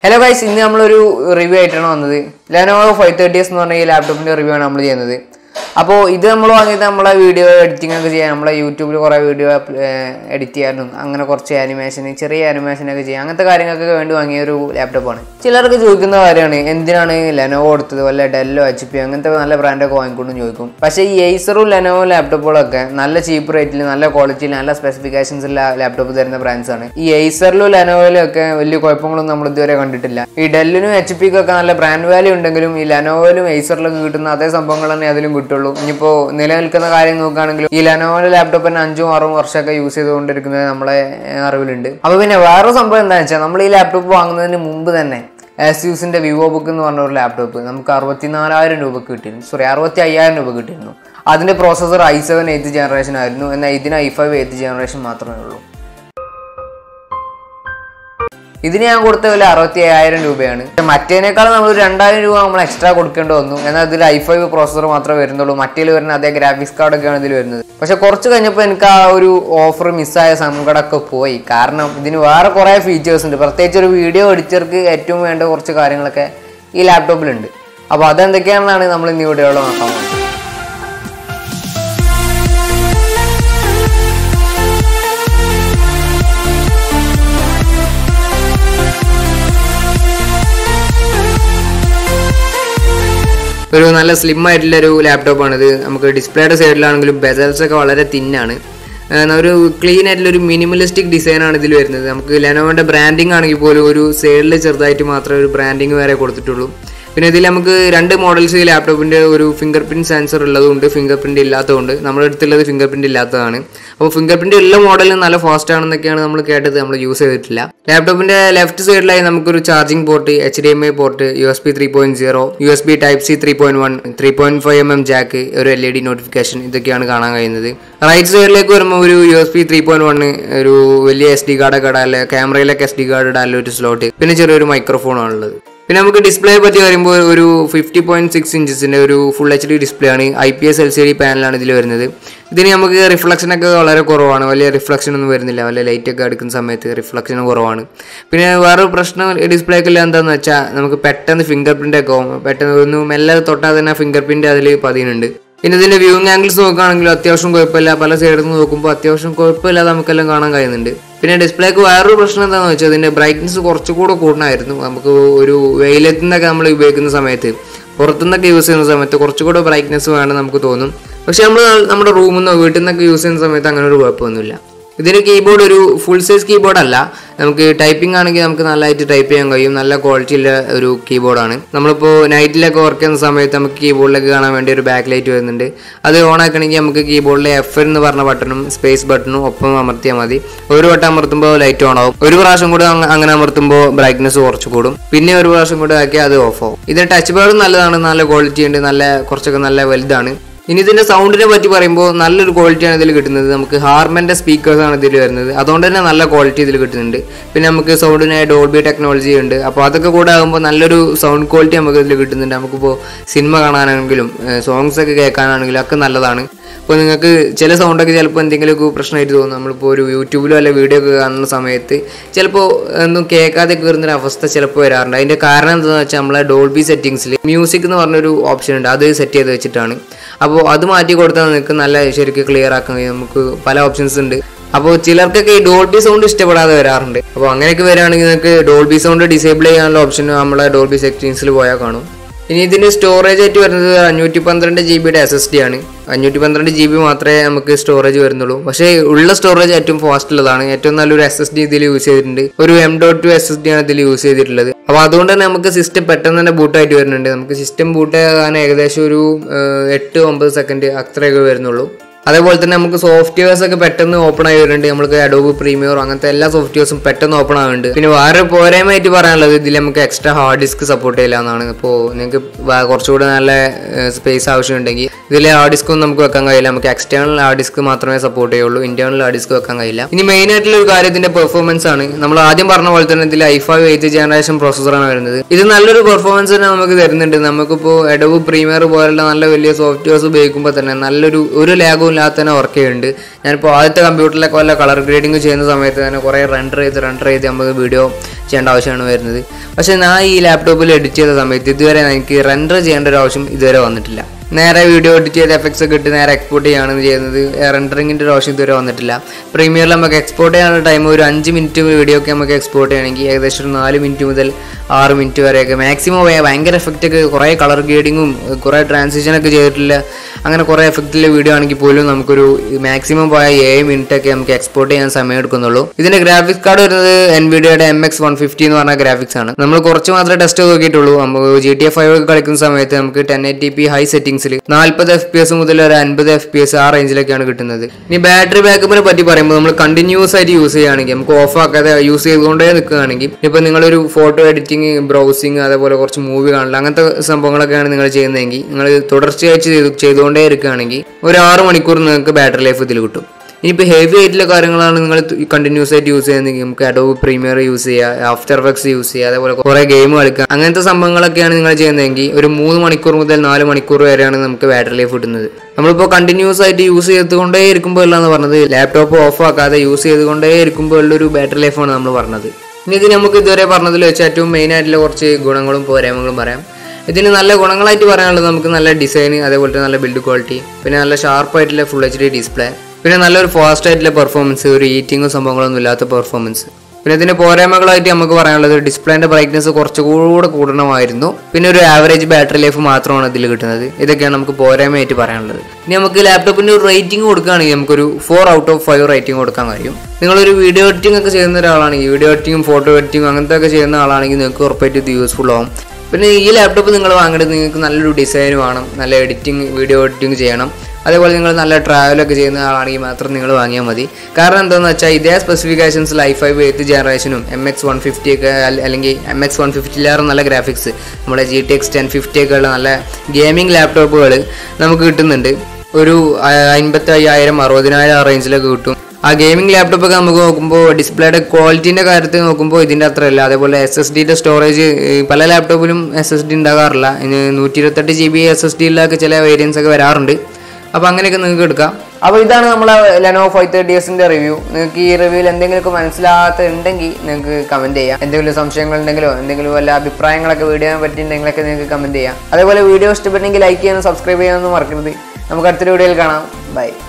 hello guys ഇന്ന് നമ്മളൊരു review ആയിട്ടാണ് വന്നത് ലെനോവോ ഫൈവ് തേർട്ടി എസ് എന്ന് പറഞ്ഞ ഈ ലാപ്ടോപ്പിന്റെ റിവ്യൂ ആണ് നമ്മൾ ചെയ്യുന്നത് അപ്പോൾ ഇത് നമ്മൾ വാങ്ങിയത് നമ്മളെ വീഡിയോ എഡിറ്റിംഗ് ഒക്കെ ചെയ്യാൻ നമ്മളെ യൂട്യൂബിൽ കുറേ വീഡിയോ എഡിറ്റ് ചെയ്യാനും അങ്ങനെ കുറച്ച് ആനിമേഷൻ ചെറിയ ആനിമേഷൻ ഒക്കെ ചെയ്യാൻ അങ്ങനത്തെ കാര്യങ്ങൾക്കൊക്കെ വേണ്ടി വാങ്ങിയ ഒരു ലാപ്ടോപ്പാണ് ചിലർക്ക് ചോദിക്കുന്ന കാര്യമാണ് എന്തിനാണ് ലെനോവോ എടുത്തത് വല്ല ഡെല്ലോ എച്ച് പി അങ്ങനത്തെ നല്ല ബ്രാൻഡൊക്കെ വാങ്ങിക്കൊണ്ടും ചോദിക്കും പക്ഷേ ഈ എയ്സറും ലെനോവോ ലാപ്ടോപ്പുകളൊക്കെ നല്ല ചീപ്പ് റേറ്റിൽ നല്ല ക്വാളിറ്റിയിൽ നല്ല സ്പെസിഫിക്കേഷൻസ് ഉള്ള ലാപ്ടോപ്പ് തരുന്ന ബ്രാൻഡ്സ് ആണ് ഈ എയ്സറിലും ലെനോവയിലും ഒക്കെ വലിയ കുഴപ്പങ്ങളൊന്നും നമ്മൾ ഇതുവരെ കണ്ടിട്ടില്ല ഈ ഡെല്ലിനും എച്ച് പിക്കും ഒക്കെ നല്ല ബ്രാൻഡ് വാല്യൂ ഉണ്ടെങ്കിലും ഈ ലെനോവയിലും എയ്സറിലൊക്കെ കിട്ടുന്ന അതേ സംഭവങ്ങൾ തന്നെ അതിലും കിട്ടുള്ളൂ ഇനിയിപ്പോൾ നിലനിൽക്കുന്ന കാര്യം നോക്കുകയാണെങ്കിൽ ഈ ലെനോവോയുടെ ലാപ്ടോപ്പ് തന്നെ അഞ്ചും ആറും വർഷമൊക്കെ യൂസ് ചെയ്തുകൊണ്ടിരിക്കുന്നത് നമ്മളെ ഏഹ്, അറിവിലുണ്ട് അപ്പോൾ പിന്നെ വേറെ സംഭവം എന്താണെന്ന് വെച്ചാൽ നമ്മൾ ഈ ലാപ്ടോപ്പ് വാങ്ങുന്നതിന് മുമ്പ് തന്നെ ആസ്യൂസിന്റെ വിവോ ബുക്ക് എന്ന് പറഞ്ഞ ഒരു ലാപ്ടോപ്പ് നമുക്ക് അറുപത്തിനാലായിരം രൂപക്ക് കിട്ടിയിരുന്നു സോറി അറുപത്തി അയ്യായിരം രൂപ കിട്ടിയിരുന്നു അതിന്റെ processor i seven eighth generation ആയിരുന്നു എന്നാൽ ഇതിന് ഐ ഫൈവ് എയ്ത്ത് ജനറേഷൻ മാത്രമേ ഉള്ളൂ ഇതിന് ഞാൻ കൊടുത്ത വില അറുപത്തി അയ്യായിരം രൂപയാണ് മറ്റേനേക്കാൾ നമ്മൾ ഒരു രണ്ടായിരം രൂപ നമ്മൾ എക്സ്ട്രാ കൊടുക്കേണ്ടി വന്നു എന്നാൽ ഇതിൽ ഐ ഫൈവ് പ്രോസസർ മാത്രമേ വരുന്നുള്ളൂ മറ്റേൽ വരുന്ന അതേ ഗ്രാഫിക്സ് കാർഡൊക്കെയാണ് ഇതിൽ വരുന്നത് പക്ഷെ കുറച്ച് കഴിഞ്ഞപ്പോൾ എനിക്ക് ആ ഒരു ഓഫർ മിസ്സായ സങ്കടമൊക്കെ പോയി കാരണം ഇതിന് വേറെ കുറേ ഫീച്ചേഴ്സ് ഉണ്ട് പ്രത്യേകിച്ച് ഒരു വീഡിയോ എഡിറ്റർക്ക് ഏറ്റവും വേണ്ട കുറച്ച് കാര്യങ്ങളൊക്കെ ഈ ലാപ്ടോപ്പിലുണ്ട് അപ്പോൾ അതെന്തൊക്കെയാണെന്നാണ് നമ്മൾ ഇന്ന് വീഡിയോയിൽ നോക്കാൻ പോകുന്നത് ഒരു നല്ല സ്ലിം ആയിട്ടുള്ള ഒരു ലാപ്ടോപ്പാണ് ഇത് നമുക്ക് ഡിസ്പ്ലേയുടെ സൈഡിലാണെങ്കിലും ബെസൽസ് ഒക്കെ വളരെ തിന്നാണ് ഒരു ക്ലീൻ ആയിട്ടുള്ള ഒരു മിനിമലിസ്റ്റിക് ഡിസൈനാണ് ഇതിൽ വരുന്നത് നമുക്ക് ലെനോവോന്റെ ബ്രാൻഡിങ് ആണെങ്കിൽ പോലും ഒരു സൈഡിൽ ചെറുതായിട്ട് മാത്രമേ ഒരു ബ്രാൻഡിങ് വരെ കൊടുത്തിട്ടുള്ളൂ പിന്നെ ഇതിൽ നമുക്ക് രണ്ട് മോഡൽസ് ഈ ലാപ്ടോപ്പിന്റെ ഒരു ഫിംഗർ പ്രിന്റ് സെൻസർ ഉള്ളതുകൊണ്ട് ഫിംഗർ പ്രിന്റ് ഇല്ലാത്തതുകൊണ്ട് നമ്മുടെ അടുത്തുള്ളത് ഫിംഗർ പ്രിന്റ് ഇല്ലാത്തതാണ് അപ്പോൾ ഫിംഗർ പ്രിന്റ് ഉള്ള മോഡലും നല്ല ഫാസ്റ്റ് ആണെന്നൊക്കെയാണ് നമ്മൾ കേട്ടത് നമ്മൾ യൂസ് ചെയ്തിട്ടില്ല ലാപ്ടോപ്പിന്റെ ലെഫ്റ്റ് സൈഡിലായി നമുക്കൊരു charging port H D M I port U S B three point zero U S B type C three point one three point five M M jack ഒരു എൽ ഇ ഡി നോട്ടിഫിക്കേഷൻ ഇതൊക്കെയാണ് കാണാൻ കഴിയുന്നത് right സൈഡിലേക്ക് വരുമ്പോൾ ഒരു U S B three point one ഒരു വലിയ S D കാർഡൊക്കെ ഇടാല്ലേ ക്യാമറയിലൊക്കെ എസ് ഡി കാർഡ് ഇടാനുള്ള ഒരു സ്ലോട്ട് പിന്നെ ചെറിയൊരു മൈക്രോഫോൺ ആണുള്ളത് പിന്നെ നമുക്ക് ഡിസ്പ്ലേ പറ്റി പറയുമ്പോൾ ഒരു ഫിഫ്റ്റി പോയിന്റ് സിക്സ് ഇഞ്ചസിന്റെ ഒരു ഫുൾ എച്ച് ഡി ഡിസ്പ്ലേ ആണ് I P S L C D പാനലാണ് ഇതിൽ വരുന്നത് ഇതിന് നമുക്ക് റിഫ്ലക്ഷൻ ഒക്കെ വളരെ കുറവാണ് വലിയ റിഫ്ലക്ഷൻ ഒന്നും വരുന്നില്ല വലിയ ലൈറ്റ് ഒക്കെ എടുക്കുന്ന സമയത്ത് റിഫ്ലക്ഷൻ കുറവാണ് പിന്നെ വേറൊരു പ്രശ്നം ഡിസ്പ്ലേ ഒക്കെ എന്താണെന്ന് വെച്ചാൽ നമുക്ക് പെട്ടെന്ന് ഫിംഗർ പ്രിന്റ് ഒക്കെ ആവും പെട്ടെന്ന് ഒന്ന് മെല്ലെ തൊട്ടാൽ തന്നെ ഫിംഗർ പ്രിന്റ് അതിൽ പതിയുന്നുണ്ട് പിന്നെ ഇതിന്റെ വ്യൂയിങ് ആംഗിൾസ് നോക്കുകയാണെങ്കിൽ അത്യാവശ്യം കുഴപ്പമില്ല പല സൈഡിൽ നിന്ന് നോക്കുമ്പോൾ അത്യാവശ്യം കുഴപ്പമില്ലാതെ നമുക്കെല്ലാം കാണാൻ കഴിയുന്നുണ്ട് പിന്നെ ഡിസ്പ്ലേക്ക് വേറൊരു പ്രശ്നം എന്താണെന്ന് വെച്ചാൽ ഇതിന്റെ ബ്രൈറ്റ്നസ് കുറച്ചുകൂടെ കൂടണമായിരുന്നു നമുക്ക് ഒരു വെയിലത്തു നിന്നൊക്കെ നമ്മൾ ഉപയോഗിക്കുന്ന സമയത്ത് പുറത്തുനിന്നൊക്കെ യൂസ് ചെയ്യുന്ന സമയത്ത് കുറച്ചുകൂടെ ബ്രൈറ്റ്നസ് വേണം നമുക്ക് തോന്നും പക്ഷെ നമ്മൾ നമ്മുടെ റൂമിൽ നിന്നോ വീട്ടിൽ നിന്നൊക്കെ യൂസ് ചെയ്യുന്ന സമയത്ത് അങ്ങനെ ഒരു കുഴപ്പമൊന്നുമില്ല ഇതിന് കീബോർഡ് ഒരു ഫുൾ സൈസ് കീബോർഡ് അല്ല നമുക്ക് ടൈപ്പിംഗ് ആണെങ്കിൽ നമുക്ക് നല്ലതായിട്ട് ടൈപ്പ് ചെയ്യാൻ കഴിയും നല്ല ക്വാളിറ്റിയുള്ള ഒരു കീബോർഡാണ് നമ്മളിപ്പോൾ നൈറ്റിലൊക്കെ വർക്ക് ചെയ്യുന്ന സമയത്ത് നമുക്ക് കീബോർഡിലൊക്കെ കാണാൻ വേണ്ടി ഒരു ബാക്ക് ലൈറ്റ് വരുന്നുണ്ട് അത് ഓൺ ആക്കണമെങ്കിൽ നമുക്ക് കീബോർഡിലെ എഫ് എന്ന് പറഞ്ഞ ബട്ടണും സ്പേസ് ബട്ടണും ഒപ്പം അമർത്തിയാൽ മതി ഒരു വട്ടം അമർത്തുമ്പോൾ ലൈറ്റ് ഓൺ ആവും ഒരു പ്രാവശ്യം കൂടെ അങ്ങ- അങ്ങനെ അമർത്തുമ്പോൾ ബ്രൈറ്റ്നസ് കുറച്ച് കൂടും പിന്നെ ഒരു പ്രാവശ്യം കൂടെ ആക്കിയാൽ അത് ഓഫ് ആവും ഇതിന് ടച്ച് പാഡും നല്ലതാണ് നല്ല ക്വാളിറ്റി ഉണ്ട് നല്ല കുറച്ചൊക്കെ നല്ല വലുതാണ് ഇനി ഇതിന്റെ സൗണ്ടിനെ പറ്റി പറയുമ്പോൾ നല്ലൊരു ക്വാളിറ്റിയാണ് ഇതിൽ കിട്ടുന്നത് നമുക്ക് ഹാർമന്റെ സ്പീക്കേഴ്സ് ആണ് ഇതിൽ വരുന്നത് അതുകൊണ്ട് തന്നെ നല്ല ക്വാളിറ്റി ഇതിൽ കിട്ടുന്നുണ്ട് പിന്നെ നമുക്ക് സൗണ്ടിനായി ഡോൾബി ടെക്നോളജി ഉണ്ട് അപ്പോൾ അതൊക്കെ കൂടെ ആകുമ്പോൾ നല്ലൊരു സൗണ്ട് ക്വാളിറ്റി നമുക്ക് ഇതിൽ കിട്ടുന്നുണ്ട് നമുക്കിപ്പോൾ സിനിമ കാണാനാണെങ്കിലും സോങ്സ് ഒക്കെ കേൾക്കാനാണെങ്കിലും ഒക്കെ നല്ലതാണ് ഇപ്പോൾ നിങ്ങൾക്ക് ചില സൗണ്ടൊക്കെ ചിലപ്പോൾ എന്തെങ്കിലുമൊക്കെ പ്രശ്നമായിട്ട് തോന്നും നമ്മളിപ്പോൾ ഒരു യൂട്യൂബിലോ അല്ലെ വീഡിയോ ഒക്കെ കാണുന്ന സമയത്ത് ചിലപ്പോൾ ഒന്നും കേൾക്കാതെ കയറുന്നൊരു അവസ്ഥ ചിലപ്പോൾ വരാറുണ്ട് അതിൻ്റെ കാരണം എന്താണെന്ന് വെച്ചാൽ നമ്മളെ ഡോൾബി സെറ്റിങ്സിൽ മ്യൂസിക് എന്ന് പറഞ്ഞൊരു ഓപ്ഷൻ ഉണ്ട് അത് സെറ്റ് ചെയ്ത് വെച്ചിട്ടാണ് അപ്പോൾ അത് മാറ്റി കൊടുത്താൽ നിങ്ങൾക്ക് നല്ല ശരിക്കും ക്ലിയർ ആക്കാൻ കഴിയും നമുക്ക് പല ഓപ്ഷൻസ് ഉണ്ട് അപ്പോൾ ചിലർക്കൊക്കെ ഈ ഡോൾബി സൗണ്ട് ഇഷ്ടപ്പെടാതെ വരാറുണ്ട് അപ്പോൾ അങ്ങനെയൊക്കെ വരികയാണെങ്കിൽ നിങ്ങൾക്ക് ഡോൾബി സൗണ്ട് ഡിസേബിൾ ചെയ്യാനുള്ള ഓപ്ഷൻ നമ്മളെ ഡോൾബി സെറ്റിങ്സിൽ പോയാൽ കാണും ഇനി ഇതിന് സ്റ്റോറേജ് ആയിട്ട് വരുന്നത് അഞ്ഞൂറ്റി പന്ത്രണ്ട് ജി ബിയുടെ എസ് എസ് ഡി ആണ് അഞ്ഞൂറ്റി പന്ത്രണ്ട് ജി ബി മാത്രമേ നമുക്ക് സ്റ്റോറേജ് വരുന്നുള്ളൂ പക്ഷേ ഉള്ള സ്റ്റോറേജ് ഏറ്റവും ഫാസ്റ്റ് ഉള്ളതാണ് ഏറ്റവും നല്ലൊരു എസ് എസ് ഡി ഇതിൽ യൂസ് ചെയ്തിട്ടുണ്ട് ഒരു M dot two S S D ആണ് ഇതിൽ യൂസ് ചെയ്തിട്ടുള്ളത് അപ്പോൾ അതുകൊണ്ട് തന്നെ നമുക്ക് സിസ്റ്റം പെട്ടെന്ന് തന്നെ ബൂട്ടായിട്ട് വരുന്നുണ്ട് നമുക്ക് സിസ്റ്റം ബൂട്ട് ആകാൻ ഏകദേശം ഒരു ഏഹ്, എട്ട് ഒമ്പത് സെക്കൻഡ് അത്രയൊക്കെ വരുന്നുള്ളൂ അതേപോലെ തന്നെ നമുക്ക് സോഫ്റ്റ്വെയർസ് ഒക്കെ പെട്ടെന്ന് ഓപ്പൺ ആയി വരുന്നുണ്ട് നമുക്ക് അഡോബ് പ്രീമിയർ അങ്ങനത്തെ എല്ലാ സോഫ്റ്റ്വെയർസും പെട്ടെന്ന് ഓപ്പൺ ആവുന്നുണ്ട് പിന്നെ വേറെ പോരായ്മയായിട്ട് പറയാനുള്ളത് ഇതിൽ നമുക്ക് എക്സ്ട്രാ ഹാർഡ് ഡിസ്ക് സപ്പോർട്ട് ചെയ്യില്ല എന്നാണ് അപ്പോൾ നിങ്ങൾക്ക് വ- കുറച്ചുകൂടെ നല്ല സ്പേസ് ആവശ്യമുണ്ടെങ്കിൽ ഇതിൽ ഹാർഡ് ഡിസ്ക് ഒന്നും നമുക്ക് വെക്കാൻ കഴിയില്ല നമുക്ക് എക്സ്റ്റേണൽ ഹാർഡ് ഡിസ്ക് മാത്രമേ സപ്പോർട്ട് ചെയ്യുള്ളൂ ഇന്റേണൽ ഹാർഡ് ഡിസ്ക് വെക്കാൻ കഴിയില്ല ഇനി മെയിൻ ആയിട്ടുള്ള ഒരു കാര്യം ഇതിന്റെ പെർഫോമൻസ് ആണ് നമ്മൾ ആദ്യം പറഞ്ഞ പോലെ തന്നെ ഇതിൽ ഐ ഫൈവ് എയ്ത്ത് ജനറേഷൻ പ്രോസസ്സറാണ് വരുന്നത് ഇത് നല്ലൊരു പെർഫോമൻസ് തന്നെ നമുക്ക് തരുന്നുണ്ട് നമുക്കിപ്പോൾ എഡവ് പ്രീമിയർ പോലുള്ള നല്ല വലിയ സോഫ്റ്റ്വെയർസ് ഉപയോഗിക്കുമ്പോൾ തന്നെ നല്ലൊരു ഒരു ലാഗും ഇല്ലാതെ തന്നെ വർക്ക് ചെയ്യുന്നുണ്ട് ഞാനിപ്പോൾ ആദ്യത്തെ കമ്പ്യൂട്ടറിലൊക്കെ വല്ല കളർ ഗ്രേഡിങ് ചെയ്യുന്ന സമയത്ത് തന്നെ കുറേ റെൻഡർ ചെയ്ത് റെൻഡർ ചെയ്ത് നമുക്ക് വീഡിയോ ചെയ്യേണ്ട ആവശ്യമാണ് വരുന്നത് പക്ഷേ ഞാൻ ഈ ലാപ്ടോപ്പിൽ എഡിറ്റ് ചെയ്ത സമയത്ത് ഇതുവരെ എനിക്ക് റെൻഡർ ചെയ്യേണ്ട ഒരു ആവശ്യം ഇതുവരെ വന്നിട്ടില്ല നേരെ വീഡിയോ എഡിറ്റ് ചെയ്ത് എഫക്ട്സ് ഒക്കെ ഇട്ട് നേരെ എക്സ്പോർട്ട് ചെയ്യാണ് ചെയ്യുന്നത് റെൻഡറിങ്ങിൻ്റെ ഒരു ആവശ്യം ഇതുവരെ വന്നിട്ടില്ല പ്രീമിയറിൽ നമുക്ക് എക്സ്പോർട്ട് ചെയ്യാനുള്ള ടൈം ഒരു അഞ്ച് മിനിറ്റ് വീഡിയോ ഒക്കെ നമുക്ക് എക്സ്പോർട്ട് ചെയ്യണമെങ്കിൽ ഏകദേശം ഒരു നാല് മിനിറ്റ് മുതൽ ആറ് മിനിറ്റ് വരെയൊക്കെ മാക്സിമം ഭയങ്കര എഫക്റ്റ് ഒക്കെ കുറേ കളർ ഗ്രേഡിങ്ങും കുറേ ട്രാൻസിഷനൊക്കെ ചെയ്തിട്ടില്ല അങ്ങനെ കുറേ എഫക്റ്റിലെ വീഡിയോ ആണെങ്കിൽ പോലും നമുക്കൊരു മാക്സിമം പോയ ഏഴ് മിനിറ്റ് ഒക്കെ നമുക്ക് എക്സ്പോർട്ട് ചെയ്യാൻ സമയം എടുക്കുന്നുള്ളൂ ഇതിന്റെ ഗ്രാഫിക്സ് കാർഡ് വരുന്നത് എൻവിഡിയുടെ എം എക്സ് വൺ ഫിഫ്റ്റി എന്ന് പറഞ്ഞ ഗ്രാഫിക്സ് ആണ് നമ്മൾ കുറച്ച് മാത്രമേ ടെസ്റ്റ് നോക്കിയിട്ടുള്ളൂ നമുക്ക് ജി ടി എഫ് ഫൈവ് ഒക്കെ കളിക്കുന്ന സമയത്ത് നമുക്ക് ടെൻ എയ്റ്റി പി ഹൈ സെറ്റിംഗ്സിൽ നാൽപ്പത് എഫ് പി എസ് മുതൽ ഒരു അൻപത് എഫ് പി എസ് ആ റേഞ്ചിലൊക്കെയാണ് കിട്ടുന്നത് ഇനി ബാറ്ററി ബാക്കപ്പിനെ പറ്റി പറയുമ്പോൾ നമ്മൾ കണ്ടിന്യൂസ് ആയിട്ട് യൂസ് ചെയ്യുകയാണെങ്കിൽ നമുക്ക് ഓഫ് ആക്കാതെ യൂസ് ചെയ്തുകൊണ്ടേ നിൽക്കുകയാണെങ്കിൽ ഇപ്പൊ നിങ്ങളൊരു ഫോട്ടോ എഡിറ്റിംഗ് ബ്രൗസിങ് അതേപോലെ കുറച്ച് മൂവി കാണില്ല അങ്ങനത്തെ സംഭവങ്ങളൊക്കെയാണ് നിങ്ങൾ ചെയ്യുന്നതെങ്കിൽ നിങ്ങൾ തുടർച്ചയായിട്ട് ചെയ്തു ചെയ്തുകൊണ്ടേ ഇരിക്കുകയാണെങ്കിൽ ഒരു ആറ് മണിക്കൂർ നിങ്ങൾക്ക് ബാറ്ററി ലൈഫ് ഇതിൽ കിട്ടും ഇനിയിപ്പോൾ ഹെവി ആയിട്ടുള്ള കാര്യങ്ങളാണ് നിങ്ങൾ കണ്ടിന്യൂസ് ആയിട്ട് യൂസ് ചെയ്യുന്നതെങ്കിൽ നമുക്ക് അഡോബ് പ്രീമിയർ യൂസ് ചെയ്യുക ആഫ്റ്റർ എഫക്ട്സ് യൂസ് ചെയ്യുക അതേപോലെ കുറേ ഗെയിം കളിക്കുക അങ്ങനത്തെ സംഭവങ്ങളൊക്കെയാണ് നിങ്ങൾ ചെയ്യുന്നതെങ്കിൽ ഒരു മൂന്ന് മണിക്കൂർ മുതൽ നാല് മണിക്കൂർ വരെയാണ് നമുക്ക് ബാറ്ററി ലൈഫ് കിട്ടുന്നത് നമ്മളിപ്പോൾ കണ്ടിന്യൂസ് ആയിട്ട് യൂസ് ചെയ്തുകൊണ്ടേ ഇരിക്കുമ്പോൾ അല്ലാന്ന് പറഞ്ഞത് ലാപ്ടോപ്പ് ഓഫ് ആക്കാതെ യൂസ് ചെയ്തുകൊണ്ടേ ഇരിക്കുമ്പോൾ ഉള്ളൊരു ബാറ്ററി ലൈഫാണ് നമ്മൾ പറഞ്ഞത് ഇനി ഇത് നമുക്ക് ഇതുവരെ പറഞ്ഞതിൽ വെച്ച് ഏറ്റവും മെയിൻ ആയിട്ടുള്ള കുറച്ച് ഗുണങ്ങളും പോരായ്മകളും പറയാം ഇതിന് നല്ല ഗുണങ്ങളായിട്ട് പറയാനുള്ളത് നമുക്ക് നല്ല ഡിസൈൻ അതേപോലെ തന്നെ നല്ല ബിൽഡ് ക്വാളിറ്റി പിന്നെ നല്ല ഷാർപ്പായിട്ടുള്ള ഫുൾ എച്ച് ഡി ഡിസ്പ്ലേ പിന്നെ നല്ലൊരു ഫാസ്റ്റ് ആയിട്ടുള്ള പെർഫോമൻസ് ഒരു ഈറ്റിങ്ങും സംഭവങ്ങളൊന്നും ഇല്ലാത്ത പെർഫോമൻസ് പിന്നെ ഇതിന്റെ പോരായ്മകളായിട്ട് നമുക്ക് പറയാനുള്ളത് ഡിസ്പ്ലേന്റെ ബ്രൈറ്റ്നസ് കുറച്ചുകൂടെ കൂടണമായിരുന്നു പിന്നെ ഒരു ആവറേജ് ബാറ്ററി ലൈഫ് മാത്രമാണ് ഇതിൽ കിട്ടുന്നത് ഇതൊക്കെയാണ് നമുക്ക് പോരായ്മയായിട്ട് പറയാനുള്ളത് ഇനി നമുക്ക് ലാപ്ടോപ്പിന്റെ ഒരു റേറ്റിംഗ് കൊടുക്കുകയാണെങ്കിൽ നമുക്കൊരു four out of five rating കൊടുക്കാൻ കഴിയും നിങ്ങളൊരു വീഡിയോ എഡിറ്റിംഗ് ഒക്കെ ചെയ്യുന്ന ഒരാളാണെങ്കിൽ വീഡിയോ എഡിറ്റിംഗും ഫോട്ടോ എഡിറ്റിംഗും അങ്ങനത്തെ ഒക്കെ ചെയ്യുന്ന ആളാണെങ്കിൽ നിങ്ങൾക്ക് ഉറപ്പായിട്ട് ഇത് യൂസ്ഫുൾ ആവും പിന്നെ ഈ ലാപ്ടോപ്പ് നിങ്ങൾ വാങ്ങേണ്ടത് നിങ്ങൾക്ക് നല്ലൊരു ഡിസൈൻ വേണം നല്ല എഡിറ്റിംഗ് വീഡിയോ എഡിറ്റിംഗ് ചെയ്യണം അതേപോലെ നിങ്ങൾ നല്ല ട്രാവലൊക്കെ ചെയ്യുന്ന ആളാണെങ്കിൽ മാത്രം നിങ്ങൾ വാങ്ങിയാൽ മതി കാരണം എന്താണെന്ന് വെച്ചാൽ ഇതേ സ്പെസിഫിക്കേഷൻസ് ലൈ ഫൈവ് എയ്ത്ത് ജനറേഷനും എം എക്സ് വൺ ഫിഫ്റ്റി ഒക്കെ അല്ല- അല്ലെങ്കിൽ എം എക്സ് വൺ ഫിഫ്റ്റിയിലേറെ നല്ല ഗ്രാഫിക്സ് നമ്മുടെ G T X ten fifty ഒക്കെ ഉള്ള നല്ല ഗെയിമിംഗ് ലാപ്ടോപ്പുകൾ നമുക്ക് കിട്ടുന്നുണ്ട് ഒരു അൻപത്തി അയ്യായിരം അറുപതിനായിരം ആ റേഞ്ചിലൊക്കെ കിട്ടും ആ ഗെയിമിംഗ് ലാപ്ടോപ്പ് ഒക്കെ നമുക്ക് നോക്കുമ്പോൾ ഡിസ്പ്ലേയുടെ ക്വാളിറ്റിന്റെ കാര്യത്തിൽ നോക്കുമ്പോൾ ഇതിന്റെ അത്രയല്ല അതേപോലെ എസ് എസ് ഡിയുടെ സ്റ്റോറേജ് പല ലാപ്ടോപ്പിലും എസ് എസ് ഡി ഉണ്ടാകാറില്ല ഇനി നൂറ്റി ഇരുപത്തെട്ട് ജി ബി എസ് എസ് ഡിയിലൊക്കെ ചില വേരിയൻസ് ഒക്കെ വരാറുണ്ട് അപ്പോൾ അങ്ങനെയൊക്കെ നിങ്ങൾക്ക് എടുക്കാം അപ്പോൾ ഇതാണ് നമ്മളെ ലെനോവോ ഫൈവ് തേർട്ടി എസിന്റെ റിവ്യൂ നിങ്ങൾക്ക് ഈ റിവ്യൂവിൽ എന്തെങ്കിലുമൊക്കെ മനസ്സിലാകാത്ത ഉണ്ടെങ്കിൽ നിങ്ങൾക്ക് കമന്റ് ചെയ്യാം എന്തെങ്കിലും സംശയങ്ങൾ ഉണ്ടെങ്കിലോ എന്തെങ്കിലും വല്ല അഭിപ്രായങ്ങളൊക്കെ വീഡിയോനെ പറ്റിയിട്ടുണ്ടെങ്കിലൊക്കെ നിങ്ങൾക്ക് കമന്റ് ചെയ്യാം അതേപോലെ വീഡിയോ ഇഷ്ടപ്പെട്ടെങ്കിൽ ലൈക്ക് ചെയ്യാനും സബ്സ്ക്രൈബ് ചെയ്യാനൊന്നും മറക്കരുത് നമുക്ക് അടുത്തൊരു വീഡിയോയിൽ കാണാം ബൈ